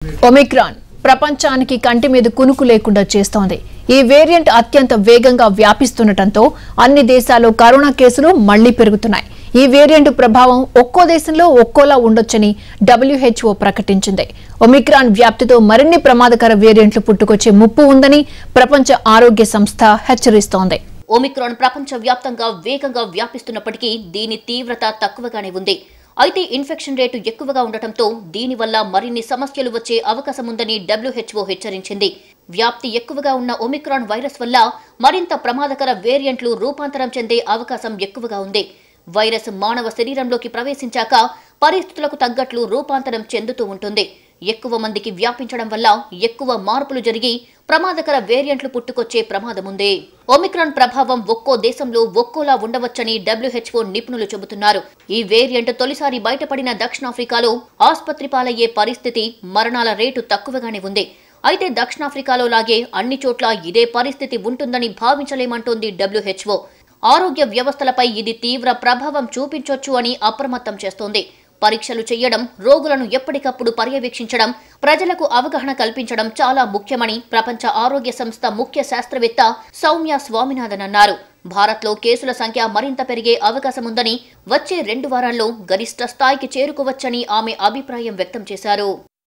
Omicron ప్రపంచానికి కంటి మీద కునుకు లేకుండా చేస్తోంది ఈ వేరియంట్ అత్యంత వేగంగా వ్యాపిస్తుండటంతో అన్ని దేశాల్లో కరోనా కేసులు మళ్లీ పెరుగుతున్నాయి ఈ వేరియంట్ ప్రభావం ఒక్కో దేశంలో ఒక్కోలా ఉండొచ్చని డబ్ల్యూహెచ్ఓ ప్రకటించింది ఒమిక్రాన్ వ్యాప్తితో మరిన్ని ప్రమాదకర వేరియంట్లు పుట్టుకొచ్చే ముప్పు ఉందని ప్రపంచ ఆరోగ్య సంస్థ హెచ్చరిస్తోంది ఒమిక్రాన్ ప్రపంచ వ్యాప్తంగా వేగంగా వ్యాపిస్తున్నప్పటికీ దీని తీవ్రత తక్కువగానే ఉంది అయితే ఇన్ఫెక్షన్ రేటు ఎక్కువగా ఉండటంతో దీనివల్ల మరిన్ని సమస్యలు వచ్చే అవకాశం ఉందని డబ్ల్యూహెచ్ఓ హెచ్చరించింది వ్యాప్తి ఎక్కువగా ఉన్న ఒమిక్రాన్ వైరస్ వల్ల మరింత ప్రమాదకర వేరియంట్లు రూపాంతరం చెందే అవకాశం ఎక్కువగా ఉంది వైరస్ మానవ శరీరంలోకి ప్రవేశించాక పరిస్థితులకు తగ్గట్లు రూపాంతరం చెందుతూ ఉంటుంది ఎక్కువ మందికి వ్యాపించడం వల్ల ఎక్కువ మార్పులు జరిగి ప్రమాదకర వేరియంట్లు పుట్టుకొచ్చే ప్రమాదముంది ఒమిక్రాన్ ప్రభావం ఒక్కో దేశంలో ఒక్కోలా ఉండవచ్చని డబ్ల్యూహెచ్ఓ నిపుణులు చెబుతున్నారు ఈ వేరియంట్ తొలిసారి బయటపడిన దక్షిణాఫ్రికాలో ఆసుపత్రి పాలయ్యే పరిస్థితి మరణాల రేటు తక్కువగానే ఉంది అయితే దక్షిణాఫ్రికాలో లాగే అన్ని చోట్ల ఇదే పరిస్థితి ఉంటుందని భావించలేమంటోంది డబ్ల్యూహెచ్ఓ ఆరోగ్య వ్యవస్థలపై ఇది తీవ్ర ప్రభావం చూపించొచ్చు అని అప్రమత్తం చేస్తోంది పరీక్షలు చేయడం రోగులను ఎప్పటికప్పుడు పర్యవేక్షించడం ప్రజలకు అవగాహన కల్పించడం చాలా ముఖ్యమని ప్రపంచ ఆరోగ్య సంస్థ ముఖ్య శాస్త్రవేత్త సౌమ్య స్వామినాథన్ అన్నారు భారత్లో కేసుల సంఖ్య మరింత పెరిగే అవకాశముందని వచ్చే రెండు వారాల్లో గరిష్ట స్థాయికి చేరుకోవచ్చని ఆమె అభిప్రాయం వ్యక్తం చేశారు